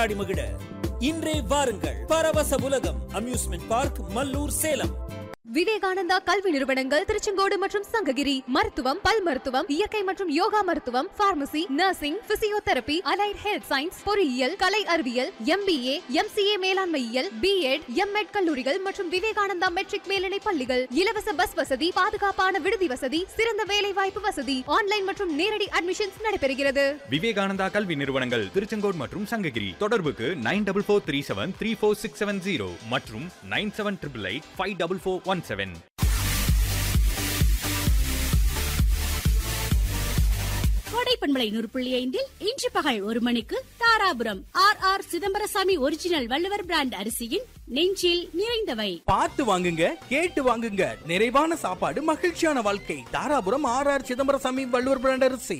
விளையாடி மகிழ இன்றே வாருங்கள் பரவச உலகம் அம்யூஸ்மெண்ட் பார்க் மல்லூர் சேலம் விவேகானந்தா கல்வி நிறுவனங்கள் திருச்செங்கோடு மற்றும் சங்ககிரி மருத்துவம் பல் மருத்துவம் இயற்கை மற்றும் யோகா மருத்துவம் pharmacy nursing physiotherapy allied health science பொறியியல் கலை அறிவியல் எம்பிஏ எம்சிஏ மேலாண்மையியல் பிஎட் எம்எட் கல்லூரிகள் மற்றும் விவேகானந்தா மெட்ரிக் மேல்நிலை பள்ளிகள் இலவச பஸ் வசதி பாதுகாப்பான விடுதி வசதி சிறந்த வேலை வாய்ப்பு வசதி ஆன்லைன் மற்றும் நேரடி அட்மிஷன்ஸ் நடைபெறுகிறது விவேகானந்தா கல்வி நிறுவனங்கள் திருச்செங்கோடு மற்றும் சங்ககிரி தொடர்புக்கு nine double four three seven three four six seven zero மற்றும் nine seven triple eight five double four one seven கோடைப்பண்பலை நூறு புள்ளி ஐந்தில் இன்று பகல் ஒரு மணிக்கு Dharapuram R R Chidambarasamy original Valluvar brand அரிசியின் நெஞ்சில் நிறைந்தவை பார்த்து வாங்குங்க கேட்டு வாங்குங்க நிறைவான சாப்பாடு மகிழ்ச்சியான வாழ்க்கை Dharapuram R R Chidambarasamy Valluvar brand அரிசி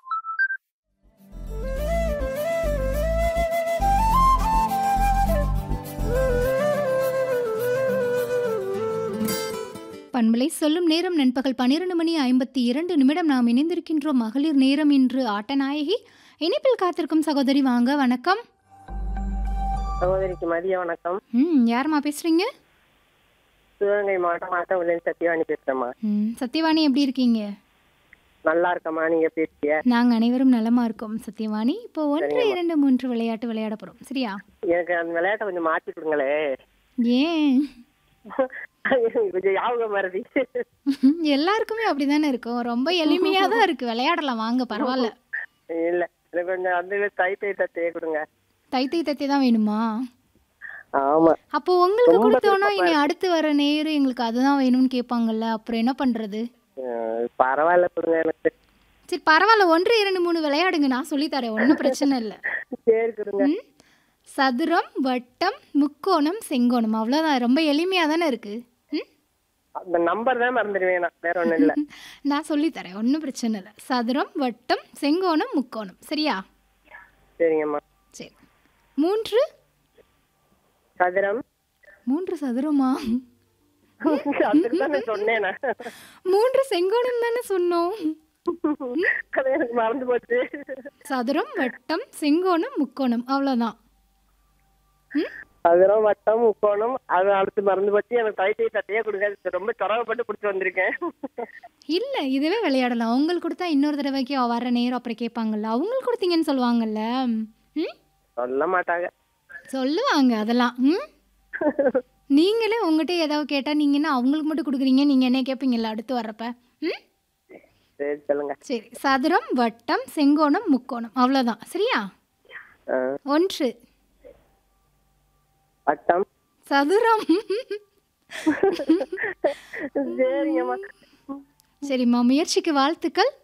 பண்பலை சொல்லும் நேரம் நண்பகல் பன்னிரண்டு மணி ஐம்பத்தி இரண்டு நிமிடம் நாம் இணைந்திருக்கின்றோம் மகளிர் நேரம் இன்று ஆட்டநாயகி இணைப்பில் காத்திருக்கும் சகோதரி வாங்க வணக்கம் சகோதரிக்கு மதிய வணக்கம் ம் யாரும்மா பேசுறீங்க சிவகங்கை மாவட்டம் ஆட்டவிலேருந்து சத்யவாணி பேசுறேம்மா ம் சத்யவாணி எப்படி இருக்கீங்க நல்லா இருக்கம்மா நீங்க பேசிய நாங்கள் அனைவரும் நலமா இருக்கோம் சத்யவாணி இப்போ ஒன்று இரண்டு மூன்று விளையாட்டு விளையாட போறோம் சரியா எனக்கு அந்த விளையாட்டை கொஞ்சம் மாத்தி கொடுங்களே ஏன் கொஞ்சம் ஞாபகம் மறதி எல்லாருக்குமே அப்படிதானே இருக்கும் ரொம்ப எளிமையா தான் இருக்கு விளையாடலாம் வாங்க பரவாயில்ல இல்ல எனக்கு கொஞ்சம் அந்த தைத்தை தத்தையே கொடுங்க தைத்தை தத்தி தான் வேணுமா ஆமா அப்போ உங்களுக்கு ரொம்ப கொடுத்தோன்னா விருப்பமா இனி அடுத்து வர நேரு எங்களுக்கு அதுதான் வேணும்னு கேட்பாங்கல்ல அப்புறம் என்ன பண்றது அஹ் பரவாயில்ல கொடுங்க எனக்கு சரி பரவாயில்ல ஒன்று இரண்டு மூணு விளையாடுங்க நான் சொல்லித்தரேன் ஒன்றும் பிரச்சனை இல்லை சரி கொடுங்க ம்? சதுரம் வட்டம் முக்கோணம் செங்கோணம் அவ்வளோதான் ரொம்ப எளிமையாக தானே இருக்கு ம்? அந்த நம்பர் தான் மறந்துடுவேன் நான் வேற ஒண்ணும் இல்ல நான் சொல்லித்தரேன் ஒன்றும் பிரச்சனை இல்லை சதுரம் வட்டம் செங்கோணம் முக்கோணம் சரியா சரிங்கம்மா சரி மூன்று சதுரம் மூன்று சதுரமா அதுக்கு தான் நான் சொன்னேன் நான். மூன்று செங்கோணம் தானே சொன்னோம் அது எனக்கு மறந்து போச்சு சதுரம் வட்டம் செங்கோணம் முக்கோணம் அவ்வளோதான் சதுரம் வட்டம் முக்கோணம் அது அடுத்து மறந்து போச்சு எனக்கு தைத்தை தத்தையே கொடுங்க ரொம்ப தொடரப்பட்டு பிடிச்சி வந்திருக்கேன் இல்லை இதுவே விளையாடலாம் அவங்களுக்கு கொடுத்தா இன்னொரு தடவைக்கு வர நேரம் அப்புறம் கேட்பாங்கல்ல அவங்களுக்கு கொடுத்தீங்கன்னு சொல்லுவாங்கல்ல ம் சொல்ல மாட்டாங்க சொல்லுவாங்க அதெல்லாம் ம் நீங்களே உங்ககிட்ட ஏதாவது கேட்டால் நீங்கள் என்ன அவங்களுக்கு மட்டும் கொடுக்குறீங்க நீங்கள் என்ன கேட்பீங்கல்ல அடுத்து வர்றப்ப ம் சரி சொல்லுங்க சரி சதுரம் வட்டம் செங்கோணம் முக்கோணம் அவ்வளோதான் சரியா ஆ, ஒன்று வட்டம் சதுரம் சரிங்கம்மா சரிம்மா முயற்சிக்கு வாழ்த்துக்கள்